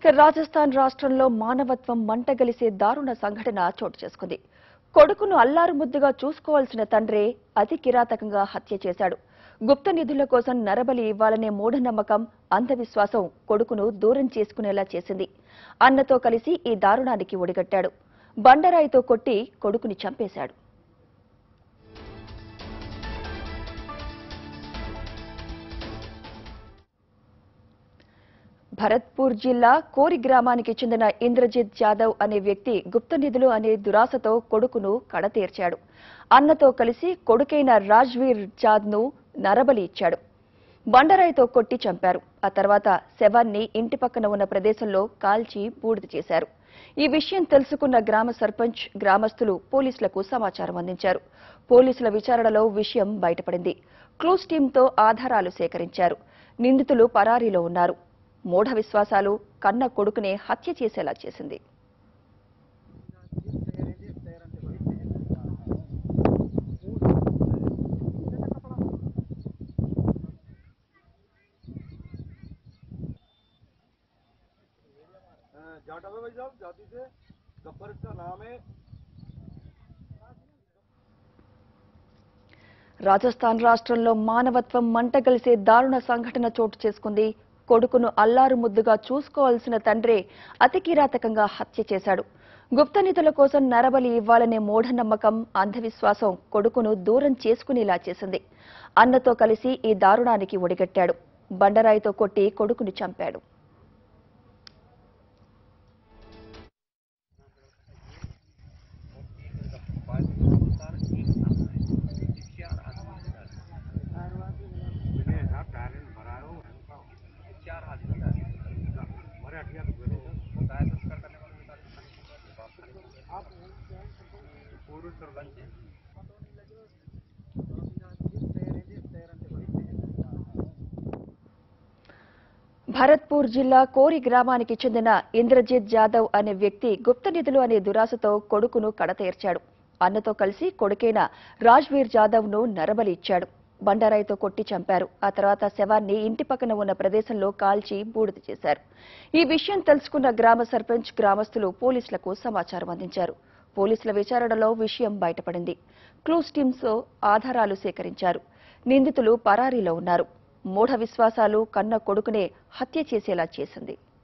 ఇక రాజస్థాన్ రాష్ట్రంలో మానవత్వం మంటగలిసే దారుణ సంఘటన చోటు చేసుకుంది కొడుకును అల్లారు ముద్దుగా చూసుకోవాల్సిన తండ్రే అతి కిరాతకంగా హత్య చేశాడు గుప్త నిధుల కోసం నరబలి ఇవ్వాలనే మూఢనమ్మకం అంధవిశ్వాసం కొడుకును దూరం చేసుకునేలా చేసింది అన్నతో కలిసి ఈ దారుణానికి ఒడిగట్టాడు బండరాయితో కొట్టి కొడుకుని చంపేశాడు భరత్పూర్ జిల్లా కోరి గ్రామానికి చెందిన ఇంద్రజిత్ జాదవ్ అనే వ్యక్తి గుప్త నిధులు అనే దురాశతో కొడుకును కడతీర్చాడు అన్నతో కలిసి కొడుకైన రాజ్వీర్ జాద్ ను నరబలి ఇచ్చాడు బండరాయితో కొట్టి చంపారు ఆ తర్వాత శవాన్ని ఇంటి పక్కన ఉన్న ప్రదేశంలో కాల్చి బూడిద చేశారు ఈ విషయం తెలుసుకున్న గ్రామ సర్పంచ్ గ్రామస్తులు పోలీసులకు సమాచారం అందించారు పోలీసుల విచారణలో విషయం బయటపడింది క్లూస్ టీంతో ఆధారాలు సేకరించారు నిందితులు పరారీలో ఉన్నారు మూఢ విశ్వాసాలు కన్న కొడుకునే హత్య చేసేలా చేసింది जाटा है भाई साहब जाति से गब्बर इसका नाम है రాజస్థాన్ రాష్ట్రంలో మానవత్వం మంటగలిసే దారుణ సంఘటన చోటు చేసుకుంది కొడుకును అల్లారు ముద్దుగా చూసుకోవాల్సిన తండ్రే అతి కిరాతకంగా హత్య చేశాడు గుప్త నిధుల కోసం నరబలి ఇవ్వాలనే మూఢనమ్మకం అంధవిశ్వాసం కొడుకును దూరం చేసుకునేలా చేసింది అన్నతో కలిసి ఈ దారుణానికి ఒడిగట్టాడు బండరాయితో కొట్టి కొడుకుని చంపాడు భరత్పూర్ జిల్లా కోరి గ్రామానికి చెందిన ఇంద్రజిత్ జాదవ్ అనే వ్యక్తి గుప్త నిధులు అనే దురాశతో కొడుకును కడతేర్చాడు అన్నతో కలిసి కొడుకైన రాజ్వీర్ జాదవ్ ను నరబలి ఇచ్చాడు బండారాయితో కొట్టి చంపారు ఆ తర్వాత శవాన్ని ఇంటి పక్కన ఉన్న ప్రదేశంలో కాల్చి బూడిద చేశారు ఈ విషయం తెలుసుకున్న గ్రామ సర్పంచ్ గ్రామస్తులు పోలీసులకు సమాచారం అందించారు పోలీసుల విచారణలో విషయం బయటపడింది క్లూస్ టీమ్స్ ఆధారాలు సేకరించారు నిందితులు పరారీలో ఉన్నారు మూఢ విశ్వాసాలు కన్న కొడుకునే హత్య చేసేలా చేసింది